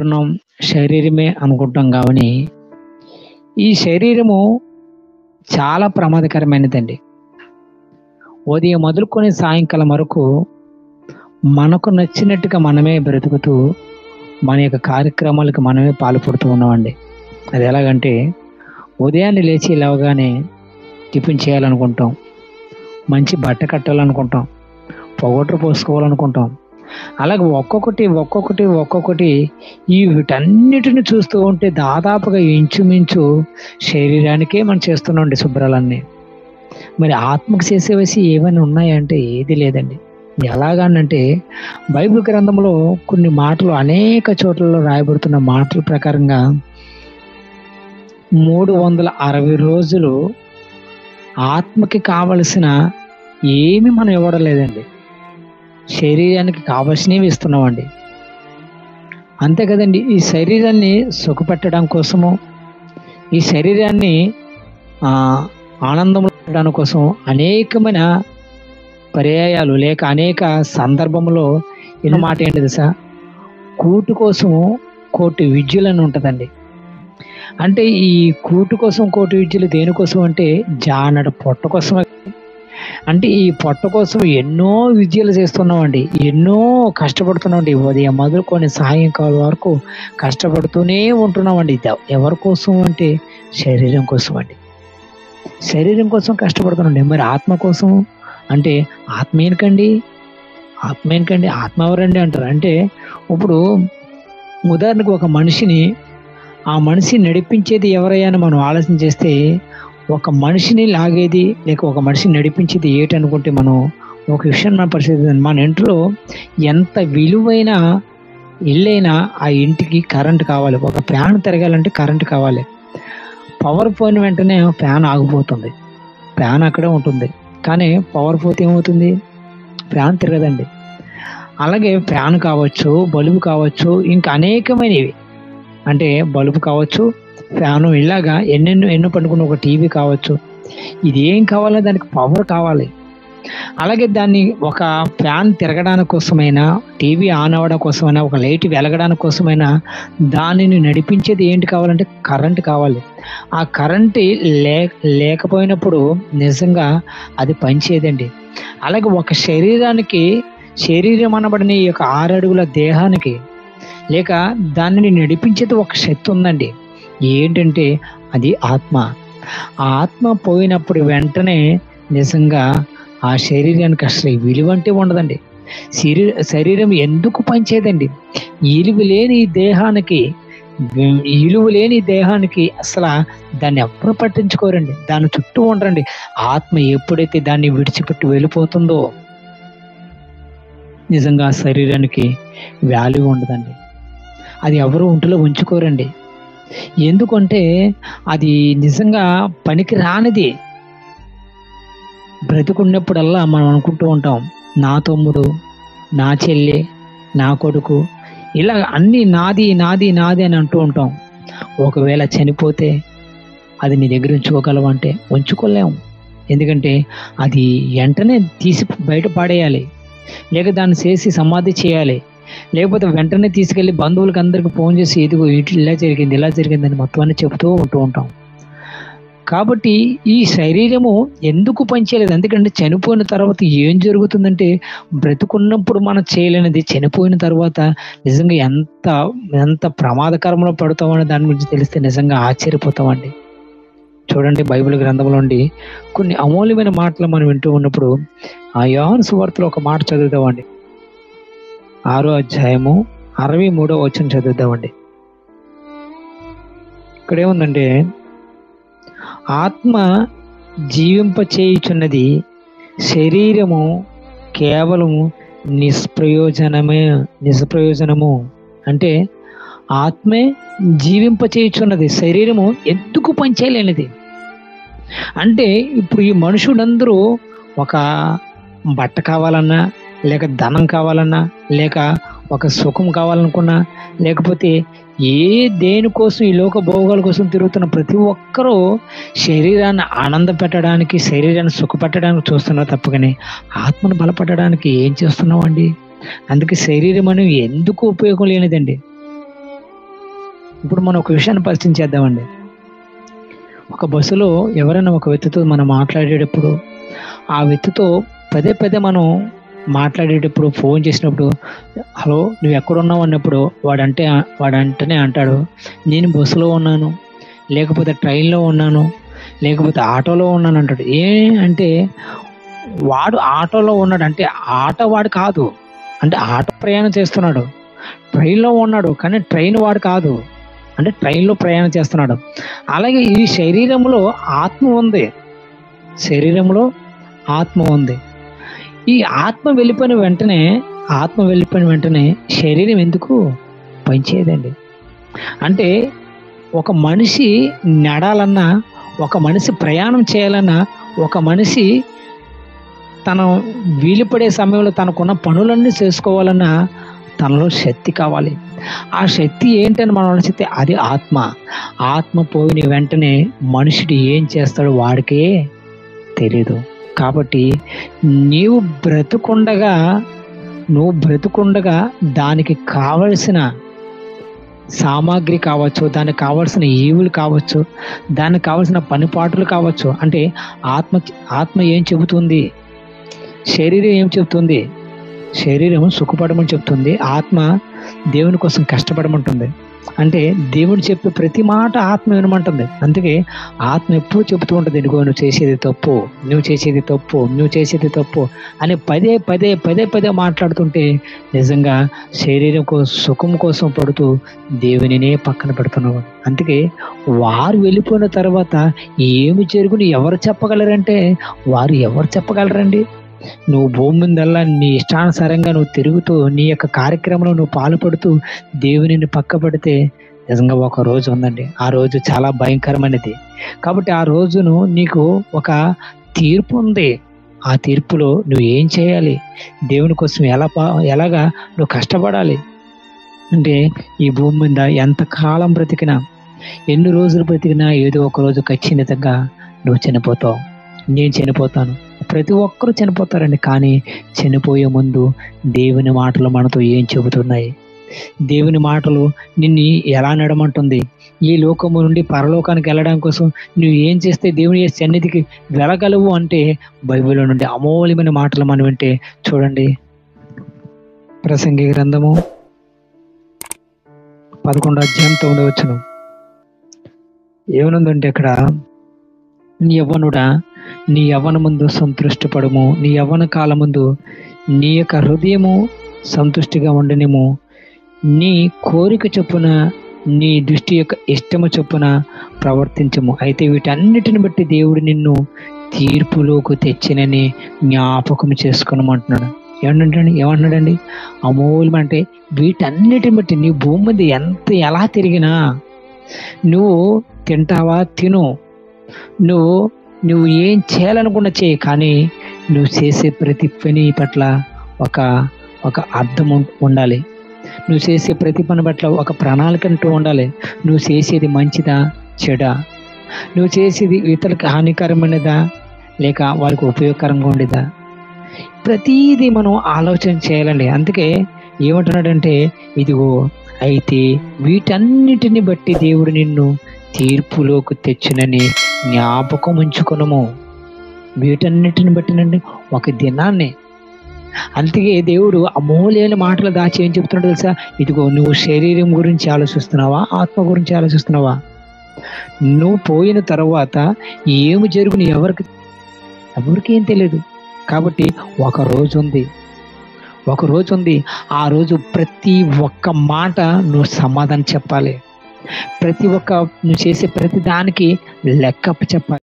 అనుకుంటున్నాం శరీరమే అనుకుంటాం కానీ ఈ శరీరము చాలా ప్రమాదకరమైనదండి ఉదయం మొదలుకొని సాయంకాలం వరకు మనకు నచ్చినట్టుగా మనమే బ్రతుకుతూ మన యొక్క కార్యక్రమాలకు మనమే పాల్పడుతూ ఉన్నామండి అది ఎలాగంటే ఉదయాన్నే లేచి లేవగానే టిఫిన్ చేయాలనుకుంటాం మంచి బట్ట కట్టాలనుకుంటాం పొగొట్టు పోసుకోవాలనుకుంటాం అలాగే ఒక్కొక్కటి ఒక్కొక్కటి ఒక్కొక్కటి ఈ వీటన్నిటిని చూస్తూ ఉంటే దాదాపుగా ఇంచుమించు శరీరానికే మనం చేస్తున్నాండి శుభ్రాలన్నీ మరి ఆత్మకు చేసేవేసి ఏమైనా ఉన్నాయంటే ఏది లేదండి ఎలాగానంటే బైబిల్ గ్రంథంలో కొన్ని మాటలు అనేక చోట్లలో రాయబడుతున్న మాటల ప్రకారంగా మూడు వందల అరవై రోజులు ఆత్మకి కావలసిన ఏమి మనం ఇవ్వడం లేదండి శరీరానికి కావలసినవి ఇస్తున్నామండి అంతే కదండి ఈ శరీరాన్ని సుఖపెట్టడం కోసము ఈ శరీరాన్ని ఆ, ఆనందంలో పెట్టడానికి కోసం అనేకమైన పర్యాయాలు లేక అనేక సందర్భంలో ఎన్నో మాట ఏంటి తెలుసా కూటు కోసము కోటి విద్యలని ఉంటుందండి అంటే ఈ కూటు కోసం కోటి విద్యలు దేనికోసం అంటే జానడ పొట్ట కోసం అంటే ఈ పొట్ట కోసం ఎన్నో విద్యలు చేస్తున్నామండి ఎన్నో కష్టపడుతున్నామండి ఉదయం మొదలుకొని సాయంకాలం వరకు కష్టపడుతూనే ఉంటున్నామండి ఇది ఎవరి కోసం అంటే శరీరం కోసం అండి శరీరం కోసం కష్టపడుతున్నాండి మరి ఆత్మ కోసం అంటే ఆత్మ ఏంకండి ఆత్మ ఏంకండి ఆత్మ ఎవరండి అంటారు అంటే ఇప్పుడు ఉదాహరణకు ఒక మనిషిని ఆ మనిషి నడిపించేది ఎవరయ్యా అని మనం ఆలోచన చేస్తే ఒక మనిషిని లాగేది లేక ఒక మనిషిని నడిపించేది ఏటనుకుంటే మనం ఒక విషయం మనం పరిశీలిద్దాం మన ఇంట్లో ఎంత విలువైన ఇల్లైనా ఆ ఇంటికి కరెంట్ కావాలి ఒక ఫ్యాన్ తిరగాలంటే కరెంట్ కావాలి పవర్ పోయిన వెంటనే ఫ్యాన్ ఆగిపోతుంది ఫ్యాన్ అక్కడే ఉంటుంది కానీ పవర్ పోతే ఏమవుతుంది ఫ్యాన్ తిరగదండి అలాగే ఫ్యాన్ కావచ్చు బల్బు కావచ్చు ఇంకా అనేకమైనవి అంటే బల్బు కావచ్చు ఫ్యాను ఇలాగా ఎన్నెన్నో ఎన్నో పండుకున్న ఒక టీవీ కావచ్చు ఇది ఏం కావాలో దానికి పవర్ కావాలి అలాగే దాన్ని ఒక ఫ్యాన్ తిరగడానికి కోసమైనా టీవీ ఆన్ అవ్వడం కోసమైనా ఒక లైట్ వెలగడానికి కోసమైనా దానిని నడిపించేది ఏంటి కావాలంటే కరెంట్ కావాలి ఆ కరెంట్ లే లేకపోయినప్పుడు నిజంగా అది పనిచేయదండి అలాగే ఒక శరీరానికి శరీరం అనబడిన ఈ యొక్క ఆరు అడుగుల దేహానికి లేక దానిని నడిపించేది ఒక శక్తి ఉందండి ఏంటంటే అది ఆత్మ ఆ ఆత్మ పోయినప్పుడు వెంటనే నిజంగా ఆ శరీరానికి అసలు విలువ అంటే ఉండదండి శరీర శరీరం ఎందుకు పనిచేయదండి ఇలువ లేని ఈ దేహానికి ఇలువ లేని ఈ దేహానికి అసలు దాన్ని ఎవ్వరు పట్టించుకోరండి దాని చుట్టూ ఉండరండి ఆత్మ ఎప్పుడైతే దాన్ని విడిచిపెట్టి వెళ్ళిపోతుందో నిజంగా ఆ శరీరానికి వాల్యూ ఉండదండి అది ఎవరు ఒంటిలో ఉంచుకోరండి ఎందుకంటే అది నిజంగా పనికి రానిది బ్రతికున్నప్పుడల్లా మనం అనుకుంటూ ఉంటాం నా తమ్ముడు నా చెల్లి నా కొడుకు ఇలా అన్నీ నాది నాది నాది అని అంటూ ఉంటాం ఒకవేళ చనిపోతే అది నీ దగ్గర ఉంచుకోగలవు అంటే ఉంచుకోలేము ఎందుకంటే అది వెంటనే తీసి బయట పాడేయాలి లేక దాన్ని చేసి సమాధి చేయాలి లేకపోతే వెంటనే తీసుకెళ్లి బంధువులకి అందరికి ఫోన్ చేసి ఇదిగో ఇటు ఇలా జరిగింది ఇలా జరిగింది అని మొత్తం అన్ని చెబుతూ ఉంటూ ఉంటాం కాబట్టి ఈ శరీరము ఎందుకు పనిచేయలేదు ఎందుకంటే చనిపోయిన తర్వాత ఏం జరుగుతుందంటే బ్రతుకున్నప్పుడు మనం చేయలేనిది చనిపోయిన తర్వాత నిజంగా ఎంత ఎంత ప్రమాదకరంలో పడతామని దాని గురించి తెలిస్తే నిజంగా ఆశ్చర్యపోతామండి చూడండి బైబిల్ గ్రంథంలోండి కొన్ని అమూల్యమైన మాటలు మనం వింటూ ఉన్నప్పుడు ఆ యోహాను సువార్తలో ఒక మాట చదువుతామండి ఆరో అధ్యాయము అరవై మూడో వచ్చిన చదువుతామండి ఇక్కడ ఏముందంటే ఆత్మ జీవింపచేయుచున్నది శరీరము కేవలము నిష్ప్రయోజనమే నిష్ప్రయోజనము అంటే ఆత్మే జీవింపచేయుచున్నది శరీరము ఎందుకు పనిచేయలేనిది అంటే ఇప్పుడు ఈ మనుషులందరూ ఒక బట్ట కావాలన్నా లేక ధనం కావాలన్నా లేక ఒక సుఖం కావాలనుకున్నా లేకపోతే ఏ దేనికోసం ఈ లోక భోగాల కోసం తిరుగుతున్న ప్రతి ఒక్కరూ శరీరాన్ని ఆనంద పెట్టడానికి శరీరాన్ని సుఖపెట్టడానికి చూస్తున్నారు తప్పగానే ఆత్మను బలపడడానికి ఏం చేస్తున్నాం అండి అందుకే శరీరం అనేది ఎందుకు ఉపయోగం లేనిదండి ఇప్పుడు మనం ఒక విషయాన్ని పరిచయం చేద్దామండి ఒక బస్సులో ఎవరైనా ఒక వ్యక్తితో మనం మాట్లాడేటప్పుడు ఆ వ్యక్తితో పదే పదే మనం మాట్లాడేటప్పుడు ఫోన్ చేసినప్పుడు హలో నువ్వు ఎక్కడున్నావు అన్నప్పుడు వాడంటే వాడంటనే అంటాడు నేను బస్సులో ఉన్నాను లేకపోతే ట్రైన్లో ఉన్నాను లేకపోతే ఆటోలో ఉన్నాను అంటాడు ఏ అంటే వాడు ఆటోలో ఉన్నాడు అంటే ఆటో వాడు కాదు అంటే ఆటో ప్రయాణం చేస్తున్నాడు ట్రైన్లో ఉన్నాడు కానీ ట్రైన్ వాడు కాదు అంటే ట్రైన్లో ప్రయాణం చేస్తున్నాడు అలాగే ఈ శరీరంలో ఆత్మ ఉంది శరీరంలో ఆత్మ ఉంది ఈ ఆత్మ వెళ్ళిపోయిన వెంటనే ఆత్మ వెళ్ళిపోయిన వెంటనే శరీరం ఎందుకు పనిచేయదండి అంటే ఒక మనిషి నడాలన్నా ఒక మనిషి ప్రయాణం చేయాలన్నా ఒక మనిషి తన వీలుపడే సమయంలో తనకున్న పనులన్నీ చేసుకోవాలన్నా తనలో శక్తి కావాలి ఆ శక్తి ఏంటని మనం ఆలోచిస్తే అది ఆత్మ ఆత్మ పోయిన వెంటనే మనుషుడు ఏం చేస్తాడో వాడికే తెలీదు కాబట్టి నీవు బ్రతుకుండగా నువ్వు బ్రతుకుండగా దానికి కావలసిన సామాగ్రి కావచ్చు దానికి కావలసిన ఈవులు కావచ్చు దానికి కావలసిన పనిపాట్లు కావచ్చు అంటే ఆత్మ ఆత్మ ఏం చెబుతుంది శరీరం ఏం చెబుతుంది శరీరం సుఖపడమని చెప్తుంది ఆత్మ దేవుని కోసం కష్టపడమంటుంది అంటే దేవుడు చెప్పే ప్రతి మాట ఆత్మ వినమంటుంది అందుకే ఆత్మ ఎప్పుడు చెబుతూ ఉంటుంది ఇదిగో నువ్వు చేసేది తప్పు నువ్వు చేసేది తప్పు నువ్వు చేసేది తప్పు అని పదే పదే పదే పదే మాట్లాడుతుంటే నిజంగా శరీరం కోసం సుఖం కోసం పడుతూ దేవునినే పక్కన పెడుతున్నావు అందుకే వారు వెళ్ళిపోయిన తర్వాత ఏమి జరుగుని ఎవరు చెప్పగలరంటే వారు ఎవరు చెప్పగలరండి నువ్వు భూమి మీదల్లా నీ ఇష్టానుసారంగా నువ్వు తిరుగుతూ నీ యొక్క కార్యక్రమంలో నువ్వు పాల్పడుతూ దేవునిని పక్క పెడితే నిజంగా ఒక రోజు ఉందండి ఆ రోజు చాలా భయంకరమైనది కాబట్టి ఆ రోజును నీకు ఒక తీర్పు ఉంది ఆ తీర్పులో నువ్వు ఏం చేయాలి దేవుని కోసం ఎలా పా ఎలాగా నువ్వు కష్టపడాలి అంటే ఈ భూమి మీద ఎంత కాలం బ్రతికినా ఎన్ని రోజులు బ్రతికినా ఏదో ఒక రోజు ఖచ్చితంగా నువ్వు చనిపోతావు నేను చనిపోతాను ప్రతి ఒక్కరూ చనిపోతారండి కానీ చనిపోయే ముందు దేవుని మాటలు మనతో ఏం చెబుతున్నాయి దేవుని మాటలు నిన్ను ఎలా నడమంటుంది ఈ లోకము నుండి పరలోకానికి వెళ్ళడం కోసం నువ్వు ఏం చేస్తే దేవుని సన్నిధికి వెళ్ళగలవు అంటే బైబిల్ నుండి అమూల్యమైన మాటలు మనం వింటే చూడండి ప్రసంగి గ్రంథము పదకొండు అధ్యాయం తొమ్మిది వచ్చును ఏమనుందంటే ఇక్కడ నీ యవ్వనుడా నీ యవ్వన ముందు సంతృష్టిపడము నీ యవ్వన కాలం ముందు నీ యొక్క హృదయము సంతుష్టిగా ఉండనేమో నీ కోరిక చొప్పున నీ దృష్టి యొక్క ఇష్టము చొప్పున ప్రవర్తించము అయితే వీటన్నిటిని బట్టి దేవుడు నిన్ను తీర్పులోకి తెచ్చినని జ్ఞాపకం చేసుకునమంటున్నాడు ఏమంటాడు ఏమంటున్నాడండి అమూల్యం అంటే వీటన్నిటిని బట్టి నీ భూమి మీద ఎంత ఎలా తిరిగినా నువ్వు తింటావా తిను నువ్వు నువ్వు ఏం చేయాలనుకున్నా చేయి కానీ నువ్వు చేసే ప్రతి పని పట్ల ఒక ఒక అర్థం ఉం- ఉండాలి నువ్వు చేసే ప్రతి పని పట్ల ఒక ప్రణాళిక అంటూ ఉండాలి నువ్వు చేసేది మంచిదా చెడా నువ్వు చేసేది ఇతరులకు హానికరమైనదా లేక వారికి ఉపయోగకరంగా ఉండేదా ప్రతీది మనం ఆలోచన చేయాలండి అందుకే ఏమంటున్నాడంటే ఇదిగో అయితే వీటన్నిటిని బట్టి దేవుడు నిన్ను తీర్పులోకి తెచ్చునని జ్ఞాపకం ఉంచుకునము వీటన్నిటిని బట్టినండి ఒక దినాన్ని అందుకే దేవుడు అమూల్యమైన మాటలు దాచి ఏం చెప్తున్నాడు తెలుసా ఇదిగో నువ్వు శరీరం గురించి ఆలోచిస్తున్నావా ఆత్మ గురించి ఆలోచిస్తున్నావా నువ్వు పోయిన తర్వాత ఏమి జరుగుని ఎవరికి ఎవరికి ఏం తెలియదు కాబట్టి ఒక రోజు ఉంది ఒక రోజు ఉంది ఆ రోజు ప్రతి ఒక్క మాట నువ్వు సమాధానం చెప్పాలి ప్రతి ఒక్క నువ్వు చేసే ప్రతి దానికి లెక్క చెప్పాలి